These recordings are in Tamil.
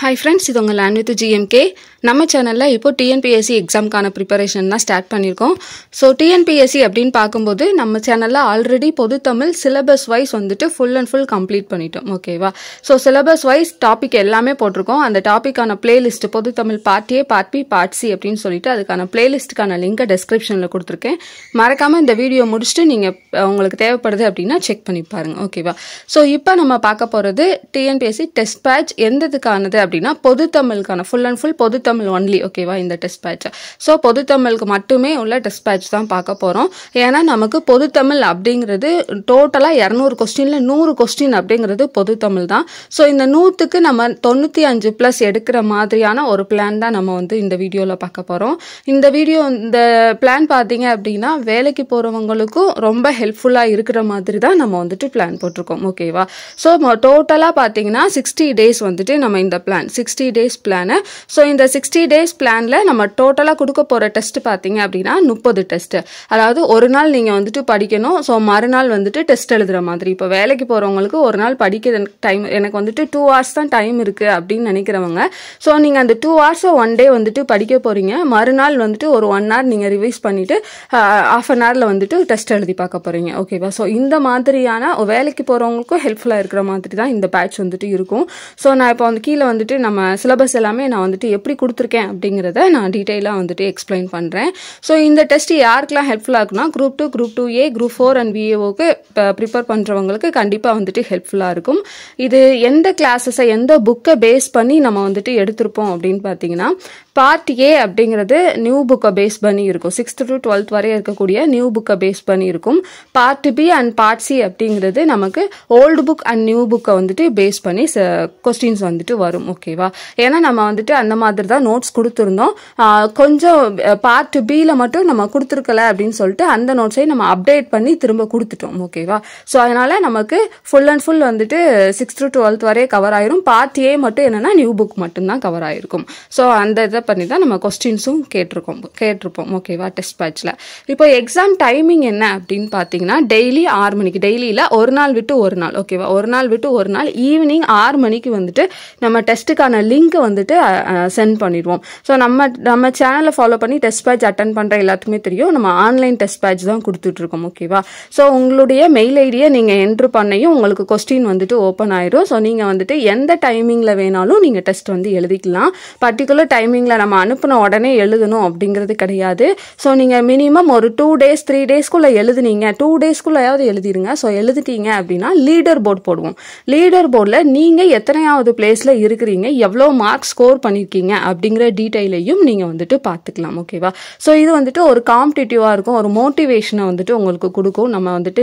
ஹாய் ஃப்ரெண்ட்ஸ் இது உங்கள் லேண்ட் வித் ஜிஎம்கே நம்ம சேனலில் இப்போ டிஎன்பிஎஸ்சி எக்ஸாம்க்கான ப்ரிப்பரேஷன் தான் ஸ்டார்ட் பண்ணியிருக்கோம் ஸோ டிஎன்பிஎஸ்சி அப்படின்னு பார்க்கும்போது நம்ம சேனலில் ஆல்ரெடி பொது தமிழ் சிலபஸ் வைஸ் வந்துட்டு ஃபுல் அண்ட் ஃபுல் கம்ப்ளீட் பண்ணிட்டோம் ஓகேவா ஸோ சிலபஸ் வைஸ் டாபிக் எல்லாமே போட்டிருக்கோம் அந்த டாப்பிக்கான பிளேலிஸ்ட் பொது Tamil part A part B part C அப்படின்னு சொல்லிட்டு அதுக்கான பிளேலிஸ்ட்டுக்கான லிங்கை டெஸ்கிரிப்ஷனில் கொடுத்துருக்கேன் மறக்காமல் இந்த வீடியோ முடிச்சுட்டு நீங்கள் உங்களுக்கு தேவைப்படுது அப்படின்னா செக் பண்ணி பாருங்க ஓகேவா ஸோ இப்போ நம்ம பார்க்க போகிறது டிஎன்பிஎஸ்சி டெஸ்ட் பேட்ச் எந்ததுக்கானது அப்படின்னா பொது தமிழுக்கான ஃபுல் அண்ட் ஃபுல் பொது தமிழ் ஒன்லி ஓகேவா இந்த டெஸ்ட் பேட்ச் ஸோ பொது தமிழுக்கு மட்டுமே உள்ள டெஸ்ட் பேட்ச் தான் பார்க்க போகிறோம் ஏன்னா நமக்கு பொது தமிழ் அப்படிங்கிறது டோட்டலாக இரநூறு கொஸ்டினில் நூறு கொஸ்டின் அப்படிங்கிறது பொது தமிழ் தான் ஸோ இந்த நூற்றுக்கு நம்ம தொண்ணூற்றி அஞ்சு ப்ளஸ் எடுக்கிற மாதிரியான ஒரு பிளான் தான் நம்ம வந்து இந்த வீடியோவில் பார்க்க போகிறோம் இந்த வீடியோ இந்த பிளான் பார்த்தீங்க அப்படின்னா வேலைக்கு போகிறவங்களுக்கும் ரொம்ப ஹெல்ப்ஃபுல்லாக இருக்கிற மாதிரி தான் நம்ம வந்துட்டு பிளான் போட்டிருக்கோம் ஓகேவா ஸோ டோட்டலாக பார்த்தீங்கன்னா சிக்ஸ்டி டேஸ் வந்துட்டு நம்ம இந்த plan sixty days plan so இந்த சிக்ஸ்டி டேஸ் பிளானில் நம்ம டோட்டலாக கொடுக்க போகிற டெஸ்ட் பார்த்தீங்க அப்படின்னா முப்பது டெஸ்ட்டு அதாவது ஒரு நாள் நீங்கள் வந்துட்டு படிக்கணும் ஸோ மறுநாள் வந்துட்டு டெஸ்ட் எழுதுகிற மாதிரி இப்போ வேலைக்கு போகிறவங்களுக்கு ஒரு நாள் படிக்கிற டைம் எனக்கு வந்துட்டு டூ ஹவர்ஸ் தான் டைம் இருக்குது அப்படின்னு நினைக்கிறவங்க ஸோ நீங்கள் அந்த டூ ஹவர்ஸை ஒன் டே வந்துட்டு படிக்க போகிறீங்க மறுநாள் வந்துட்டு ஒரு ஒன் ஹவர் நீங்கள் ரிவைஸ் பண்ணிவிட்டு ஆஃப் அன் ஹவரில் வந்துட்டு டெஸ்ட் எழுதி பார்க்க போகிறீங்க ஓகேவா ஸோ இந்த மாதிரியான வேலைக்கு போகிறவங்களுக்கும் ஹெல்ப்ஃபுல்லாக இருக்கிற மாதிரி தான் இந்த பேட்ச் வந்துட்டு இருக்கும் ஸோ நான் இப்போ வந்து கீழே வந்துட்டு நம்ம சிலபஸ் எல்லாமே நான் வந்துட்டு எப்படி கொடுத்துருக்கேன் அப்படிங்கிறத நான் டீட்டெயிலாக வந்துட்டு எக்ஸ்பிளைன் பண்ணுறேன் ஸோ இந்த டெஸ்ட் யாருக்கெல்லாம் ஹெல்ப்ஃபுல்லாக இருக்குன்னா group two group two A group four and விஏஓக்கு ப்ரிப்பேர் பண்ணுறவங்களுக்கு கண்டிப்பாக வந்துட்டு ஹெல்ப்ஃபுல்லாக இருக்கும் இது எந்த கிளாஸஸை எந்த புக்கை பேஸ் பண்ணி நம்ம வந்துட்டு எடுத்திருப்போம் அப்படின்னு பார்த்தீங்கன்னா பார்ட் ஏ அப்படிங்கிறது நியூ புக்கை பேஸ் பண்ணி இருக்கும் சிக்ஸ்த் டு டுவெல்த் வரை இருக்கக்கூடிய நியூ புக்கை பேஸ் பண்ணி இருக்கும் part B and part C அப்படிங்கிறது நமக்கு ஓல்டு புக் அண்ட் நியூ புக்கை வந்துட்டு பேஸ் பண்ணி கொஸ்டின்ஸ் வந்துட்டு வரும் ஓகேவா ஏன்னா நம்ம வந்துட்டு அந்த மாதிரி தான் நோட்ஸ் கொடுத்துருந்தோம் கொஞ்சம் பார்ட் பியில் மட்டும் நம்ம கொடுத்துருக்கல அப்படின்னு சொல்லிட்டு அந்த நோட்ஸை நம்ம அப்டேட் பண்ணி திரும்ப கொடுத்துட்டோம் ஓகேவா ஸோ அதனால நமக்கு ஃபுல் அண்ட் ஃபுல் வந்துட்டு சிக்ஸ்த் டு டுவெல்த் வரை கவர் ஆயிரும் பார்ட் ஏ மட்டும் என்னன்னா நியூ புக் மட்டும்தான் கவர் ஆயிருக்கும் ஸோ அந்த இதை பண்ணி தான் நம்ம கொஸ்டின்ஸும் கேட்டிருக்கோம் கேட்டிருப்போம் ஓகேவா டெஸ்ட் பேட்சில் இப்போ எக்ஸாம் டைமிங் என்ன அப்படின்னு பார்த்தீங்கன்னா டெய்லி ஆறு மணிக்கு டெய்லியில் ஒரு நாள் விட்டு ஒரு நாள் ஓகேவா ஒரு நாள் விட்டு ஒரு நாள் ஈவினிங் ஆறு மணிக்கு வந்துட்டு நம்ம டெஸ்ட்டுக்கான லிங்க் வந்துட்டு சென்ட் பண்ணிடுவோம் ஸோ நம்ம நம்ம சேனலை ஃபாலோ பண்ணி டெஸ்ட் பேட்ச் அட்டன் பண்ணுற எல்லாத்துக்குமே தெரியும் நம்ம ஆன்லைன் டெஸ்ட் பேட்ச் தான் கொடுத்துட்ருக்கோம் ஓகேவா ஸோ உங்களுடைய மெயில் ஐடியை நீங்கள் என்ட்ரு பண்ணியும் உங்களுக்கு கொஸ்டின் வந்துட்டு ஓப்பன் ஆயிரும் ஸோ நீங்கள் வந்துட்டு எந்த டைமிங்கில் வேணாலும் நீங்கள் டெஸ்ட் வந்து எழுதிக்கலாம் பர்டிகுலர் டைமிங்கில் நம்ம அனுப்பின உடனே எழுதணும் அப்படிங்கிறது கிடையாது ஸோ நீங்கள் மினிமம் ஒரு டூ டேஸ் த்ரீ டேஸ்க்குள்ளே எழுதுனீங்க டூ டேஸ்க்குள்ளேயாவது எழுதிருங்க ஸோ எழுதிட்டீங்க அப்படின்னா லீடர் போர்டு போடுவோம் லீடர் போர்டில் நீங்கள் எத்தனையாவது பிளேஸில் இருக்கிறீங்க எவ்வளோ மார்க் ஸ்கோர் பண்ணியிருக்கீங்க அப்படிங்கிற டீட்டெயிலையும் நீங்கள் வந்துட்டு பார்த்துக்கலாம் ஓகேவா ஸோ இது வந்துட்டு ஒரு காம்படிட்டிவாக இருக்கும் ஒரு மோட்டிவேஷனை வந்துட்டு உங்களுக்கு கொடுக்கும் நம்ம வந்துட்டு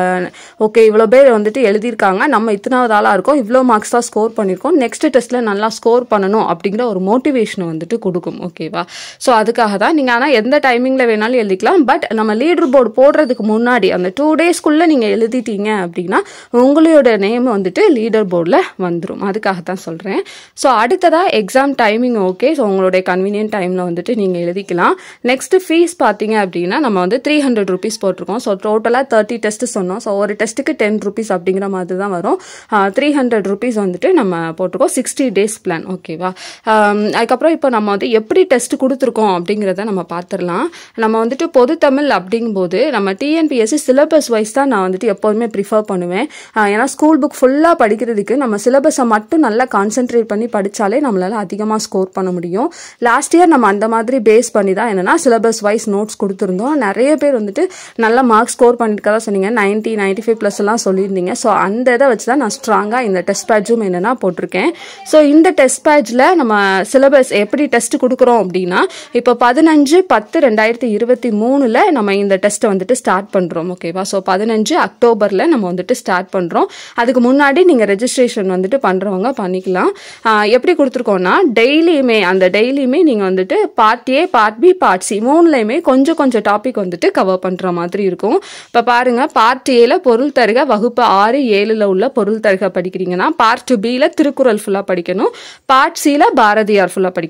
ஓகே இவ்வளோ பேர் வந்துட்டு எழுதியிருக்காங்க நம்ம இத்தனாவது ஆளாக இருக்கோம் இவ்வளோ மார்க்ஸ் தான் ஸ்கோர் பண்ணியிருக்கோம் நெக்ஸ்ட் டெஸ்ட்டில் நல்லா ஸ்கோர் பண்ணணும் அப்படிங்கிற ஒரு மோட்டிவேஷனை வந்துட்டு கொடுக்கும் ஓகேவா ஸோ அதுக்காக தான் நீங்கள் ஆனால் எந்த டைமிங்கில் வேணாலும் எழுதிக்கலாம் பட் நம்ம லீடர் போர்டு போடுறதுக்கு முன்னாடி அந்த டூ டேஸ்க்குள்ளே நீங்கள் எழுதிட்டீங்க அப்படின்னா உங்களோட நேம் வந்துட்டு லீடர் போர்டில் வந்துடும் அதுக்காக தான் சொல்கிறேன் ஸோ அடுத்ததாக எக்ஸாம் டைமிங் ஓகே ஸோ உங்களுடைய கன்வீனியன்ட் டைமில் வந்துட்டு நீங்கள் எழுதிக்கலாம் நெக்ஸ்ட் ஃபீஸ் பார்த்தீங்க அப்படின்னா நம்ம வந்து த்ரீ ஹண்ட்ரட் ருபீஸ் போட்டிருக்கோம் ஸோ டோட்டலாக தேர்ட்டி டெஸ்ட் சொன்னோம் ஸோ ஒரு டெஸ்ட்டுக்கு டென் ருபீஸ் அப்படிங்கிற மாதிரி தான் வரும் த்ரீ ஹண்ட்ரட் ருபீஸ் வந்துட்டு நம்ம போட்டிருக்கோம் சிக்ஸ்டி டேஸ் பிளான் ஓகேவா அதுக்கப்புறம் இப்போ நம்ம வந்து எப்படி டெஸ்ட் கொடுத்துருக்கோம் அப்படிங்கிறத நம்ம பார்த்துடலாம் நம்ம வந்துட்டு பொது தமிழ் அப்படிங்கும்போது நம்ம டிஎன்பிஎஸ்சி சிலபஸ் வைஸ் தான் நான் வந்துட்டு எப்போதுமே ப்ரிஃபர் பண்ணுவேன் ஏன்னா ஸ்கூல் புக் ஃபுல்லாக படிக்கிறதுக்கு நம்ம சிலபஸை மட்டும் நல்லா கான்சென்ட்ரேட் பண்ணி படித்தாலே நம்மளால் அதிகமாக ஸ்கோர் பண்ண முடியும் லாஸ்ட் இயர் நம்ம அந்த மாதிரி பேஸ் பண்ணி தான் என்னென்னா சிலபஸ் வைஸ் நோட்ஸ் கொடுத்துருந்தோம் நிறைய பேர் வந்துட்டு நல்ல மார்க் ஸ்கோர் பண்ணியிருக்கதா சொன்னீங்க நைன்ட்டி நைன்ட்டி ஃபைவ் ப்ளஸ் எல்லாம் சொல்லியிருந்தீங்க ஸோ அந்த இதை வச்சு தான் நான் ஸ்ட்ராங்காக இந்த டெஸ்ட் பேட்சும் என்னென்னா போட்டிருக்கேன் ஸோ இந்த டெஸ்ட் பேட்சில் நம்ம சிலபஸ் எப்படி டெஸ்ட் கொடுக்குறோம் அப்படின்னா இப்போ பதினஞ்சு பத்து ரெண்டாயிரத்தி இருபத்தி மூணில் நம்ம இந்த டெஸ்ட்டை வந்துட்டு ஸ்டார்ட் பண்ணுறோம் ஓகேவா ஸோ பதினஞ்சு அக்டோபரில் நம்ம வந்துட்டு ஸ்டார்ட் பண்ணுறோம் அதுக்கு முன்னாடி நீங்கள் ரெஜிஸ்ட்ரேஷன் வந்துட்டு பண்ணுறவங்க பண்ணிக்கலாம் எப்படி கொடுத்துருக்கோம்னா டெய்லியுமே அந்த டெய்லியுமே நீங்கள் வந்துட்டு part A part B part C மூணுலையுமே கொஞ்சம் கொஞ்சம் டாபிக் வந்துட்டு கவர் பண்ணுற மாதிரி இருக்கும் இப்போ பாருங்கள் பார்ட் ஏல பொருள் தருக வகுப்பு ஆறு ஏழில் உள்ள பொருள் தருக படிக்கிறீங்கன்னா பார்ட் பியில் திருக்குறள் ஃபுல்லாக படிக்கணும் பார்ட் சியில் பாரதியார் ஃபுல்லாக படிக்கணும் ஓகே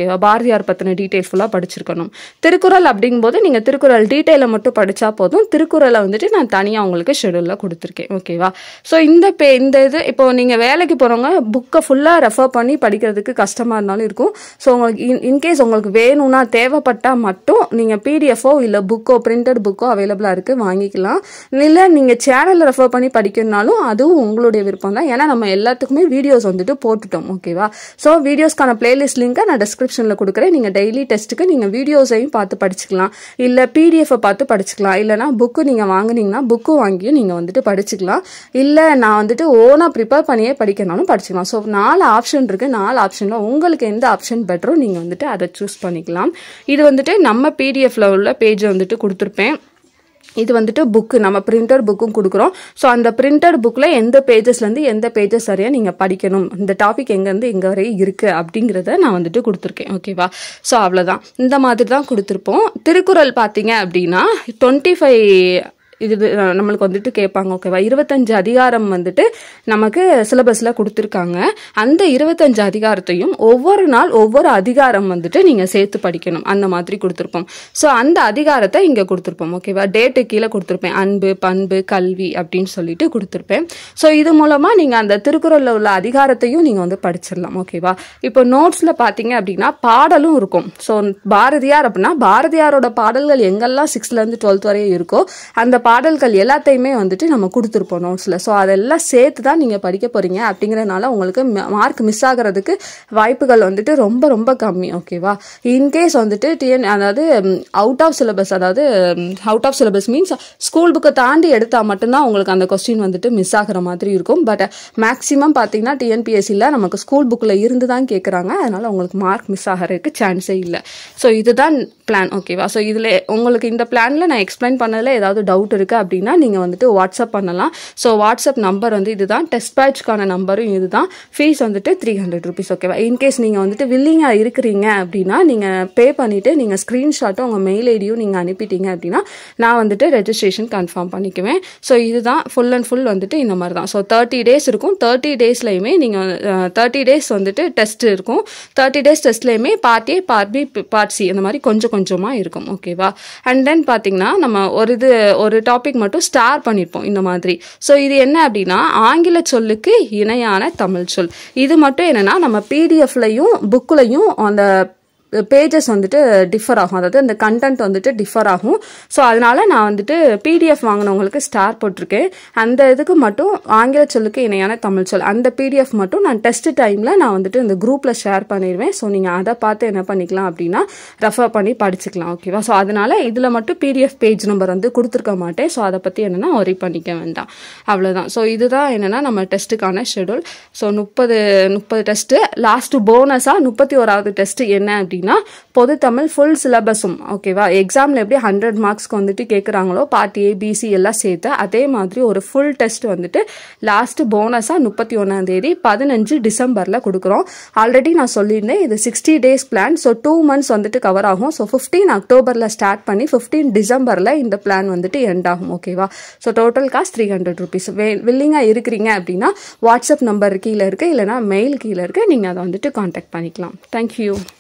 ஓகேவா பாரதியார் பற்றின டீட்டெயில் ஃபுல்லாக படிச்சிருக்கணும் திருக்குறள் அப்படிங்கும்போது நீங்கள் திருக்குறள் டீட்டெயிலை மட்டும் படித்தா போதும் திருக்குறளை வந்துட்டு நான் தனியாக உங்களுக்கு ஷெடியூலில் கொடுத்துருக்கேன் ஓகேவா ஸோ இந்த பே இந்த இது இப்போ நீங்கள் வேலைக்கு போகிறவங்க புக்கை ஃபுல்லாக ரெஃபர் பண்ணி படிக்கிறதுக்கு கஷ்டமாக இருந்தாலும் இருக்கும் ஸோ உங்களுக்கு இன் இன்கேஸ் உங்களுக்கு வேணும்னா தேவைப்பட்டால் மட்டும் நீங்கள் பிடிஎஃபோ இல்லை புக்கோ பிரிண்டட் புக்கோ அவைலபிளாக இருக்குது வாங்கிக்கலாம் இல்லை நீங்கள் சேனலில் ரெஃபர் பண்ணி படிக்கணும்னாலும் அதுவும் உங்களுடைய விருப்பம் தான் ஏன்னா நம்ம எல்லாத்துக்குமே வீடியோஸ் வந்துட்டு போட்டுட்டோம் ஓகேவா ஸோ வீடியோஸ்க்கான பிளேலிஸ்ட் லிங்கை நான் டிஸ்கிரிப்ஷனில் கொடுக்குறேன் நீங்கள் டெய்லி டெஸ்ட்டுக்கு நீங்கள் வீடியோஸையும் பார்த்து படிச்சுக்கலாம் இல்லை பிடிஎஃப்பை பார்த்து படிச்சுக்கலாம் இல்லைனா புக்கு நீங்கள் வாங்குனீங்கன்னா புக்கு வாங்கியும் நீங்கள் வந்துட்டு படிச்சுக்கலாம் இல்லை நான் வந்துட்டு ஓனாக ப்ரிப்பேர் பண்ணியே படிக்கனாலும் படிச்சுக்கலாம் ஸோ நாலு ஆப்ஷன் இருக்குது நாலு ஆப்ஷனில் உங்களுக்கு எந்த ஆப்ஷன் பெட்டரோ நீங்கள் வந்துட்டு அதை சூஸ் பண்ணிக்கலாம் இது வந்துட்டு நம்ம பிடிஎஃப்ல உள்ள பேஜ் வந்துட்டு கொடுத்துருப்பேன் இது வந்துட்டு புக்கு நம்ம பிரிண்டட் புக்கும் கொடுக்குறோம் ஸோ அந்த பிரிண்டட் புக்கில் எந்த பேஜஸ்லேருந்து எந்த பேஜஸ் சரியாக நீங்கள் படிக்கணும் இந்த டாபிக் எங்கேருந்து எங்கே வரை இருக்குது அப்படிங்கிறத நான் வந்துட்டு கொடுத்துருக்கேன் ஓகேவா ஸோ அவ்வளோதான் இந்த மாதிரி தான் கொடுத்துருப்போம் திருக்குறள் பார்த்தீங்க அப்படின்னா டுவெண்ட்டி ஃபைவ் இது அஹ், நம்மளுக்கு வந்துட்டு கேட்பாங்க ஓகேவா இருபத்தஞ்சு அதிகாரம் வந்துட்டு நமக்கு சிலபஸில் கொடுத்துருக்காங்க அந்த இருபத்தஞ்சு அதிகாரத்தையும் ஒவ்வொரு நாள் ஒவ்வொரு அதிகாரம் வந்துட்டு நீங்கள் சேர்த்து படிக்கணும் அந்த மாதிரி கொடுத்துருப்போம் ஸோ அந்த அதிகாரத்தை இங்கே கொடுத்துருப்போம் ஓகேவா டேட்டு கீழே கொடுத்துருப்பேன் அன்பு பண்பு கல்வி அப்படின்னு சொல்லிட்டு கொடுத்துருப்பேன் ஸோ இது மூலமாக நீங்கள் அந்த திருக்குறளில் உள்ள அதிகாரத்தையும் நீங்கள் வந்து படிச்சிடலாம் ஓகேவா இப்போ நோட்ஸில் பார்த்தீங்க அப்படின்னா பாடலும் இருக்கும் ஸோ பாரதியார் அப்படின்னா பாரதியாரோட பாடல்கள் எங்கெல்லாம் சிக்ஸ்த்லேருந்து டுவெல்த் வரையும் இருக்கோ அந்த பாடல்கள் எல்லாத்தையுமே வந்துட்டு நம்ம கொடுத்துருப்போம் நோட்ஸில் ஸோ அதெல்லாம் சேர்த்து தான் நீங்கள் படிக்க போகிறீங்க அப்படிங்கிறனால உங்களுக்கு மார்க் மிஸ் ஆகிறதுக்கு வாய்ப்புகள் வந்துட்டு ரொம்ப ரொம்ப கம்மி ஓகேவா இன்கேஸ் வந்துட்டு டிஎன் அதாவது அவுட் ஆஃப் சிலபஸ் அதாவது out of syllabus means school புக்கை தாண்டி எடுத்தால் மட்டும்தான் உங்களுக்கு அந்த கொஸ்டின் வந்துட்டு மிஸ் ஆகிற மாதிரி இருக்கும் பட் மேக்ஸிமம் பார்த்தீங்கன்னா டிஎன்பிஎஸ்சியில் நமக்கு ஸ்கூல் புக்கில் இருந்து தான் கேட்குறாங்க அதனால் உங்களுக்கு மார்க் மிஸ் ஆகிறதுக்கு சான்ஸே இல்லை ஸோ இதுதான் பிளான் ஓகேவா ஸோ இதில் உங்களுக்கு இந்த பிளானில் நான் எக்ஸ்பிளைன் பண்ணதில் ஏதாவது டவுட் இருக்குது அப்படின்னா நீங்கள் வந்துட்டு வாட்ஸ்அப் பண்ணலாம் ஸோ வாட்ஸ்அப் நம்பர் வந்து இதுதான் டெஸ்ட் பேட்ச்க்கான நம்பரும் இதுதான் ஃபீஸ் வந்துட்டு த்ரீ ஹண்ட்ரட் ருபீஸ் ஓகேவா இன்கேஸ் நீங்கள் வந்துட்டு வில்லிங்காக இருக்கிறீங்க அப்படின்னா நீங்கள் பே பண்ணிவிட்டு நீங்கள் ஸ்க்ரீன்ஷாட்டும் உங்கள் மெயில் ஐடியும் நீங்கள் அனுப்பிட்டீங்க அப்படின்னா நான் வந்துட்டு ரெஜிஸ்ட்ரேஷன் கன்ஃபார்ம் பண்ணிக்குவேன் ஸோ இதுதான் ஃபுல் அண்ட் ஃபுல் வந்துட்டு இந்த மாதிரி தான் ஸோ தேர்ட்டி டேஸ் இருக்கும் தேர்ட்டி டேஸ்லையுமே நீங்கள் தேர்ட்டி டேஸ் வந்துட்டு டெஸ்ட் இருக்கும் தேர்ட்டி டேஸ் டெஸ்ட்லையுமே part A part B part C அந்த மாதிரி கொஞ்சம் கொஞ்சமாக இருக்கும் ஓகேவா அண்ட் தென் பார்த்தீங்கன்னா நம்ம ஒரு இது ஒரு டாபிக் மட்டும் ஸ்டார் பண்ணியிருப்போம் இந்த மாதிரி ஸோ இது என்ன அப்படின்னா ஆங்கில சொல்லுக்கு இணையான தமிழ் சொல் இது மட்டும் என்னன்னா நம்ம பிடிஎஃப்லையும் புக்லையும் அந்த பேஜஸ் வந்துட்டு டிஃபர் ஆகும் அதாவது அந்த கண்டென்ட் வந்துட்டு டிஃபர் ஆகும் ஸோ அதனால நான் வந்துட்டு பிடிஎஃப் வாங்கினவங்களுக்கு ஸ்டார் போட்டிருக்கேன் அந்த இதுக்கு மட்டும் ஆங்கில சொல்லுக்கு இணையான தமிழ் சொல் அந்த பிடிஎஃப் மட்டும் நான் டெஸ்ட் டைமில் நான் வந்துட்டு இந்த குரூப்பில் ஷேர் பண்ணிடுவேன் ஸோ நீங்கள் அதை பார்த்து என்ன பண்ணிக்கலாம் அப்படின்னா ரெஃபர் பண்ணி படிச்சுக்கலாம் ஓகேவா ஸோ அதனால இதில் மட்டும் பிடிஎஃப் பேஜ் நம்பர் வந்து கொடுத்துருக்க மாட்டேன் ஸோ அதை பற்றி என்னென்னா ஒரி பண்ணிக்க வேண்டாம் அவ்வளோதான் ஸோ இதுதான் என்னென்னா நம்ம டெஸ்ட்டுக்கான ஷெடியூல் ஸோ முப்பது முப்பது டெஸ்ட்டு லாஸ்ட்டு போனஸாக முப்பத்தி ஓராவது டெஸ்ட் என்ன அப்படின்னா பொது தமிழ் ஃபுல் சிலபஸும் ஓகேவா எக்ஸாமில் எப்படி ஹண்ட்ரட் மார்க்ஸ்க்கு வந்துட்டு கேட்குறாங்களோ பார்ட் ஏ பிசி எல்லாம் சேர்த்து அதே மாதிரி ஒரு ஃபுல் டெஸ்ட் வந்துட்டு லாஸ்ட் போனஸாக முப்பத்தி ஒன்றாம் தேதி பதினஞ்சு டிசம்பரில் கொடுக்குறோம் ஆல்ரெடி நான் சொல்லியிருந்தேன் இது sixty days plan so two months வந்துட்டு கவர் ஆகும் ஸோ ஃபிஃப்டீன் அக்டோபரில் ஸ்டார்ட் பண்ணி ஃபிஃப்டீன் டிசம்பரில் இந்த பிளான் வந்துட்டு எண்ட் ஆகும் ஓகேவா so total cost three hundred rupees வே வில்லிங்காக இருக்கிறீங்க அப்படின்னா வாட்ஸ்அப் நம்பர் கீழே இருக்குது இல்லைனா மெயில் கீழே இருக்குது நீங்கள் அதை வந்துட்டு காண்டாக்ட் பண்ணிக்கலாம் தேங்க்யூ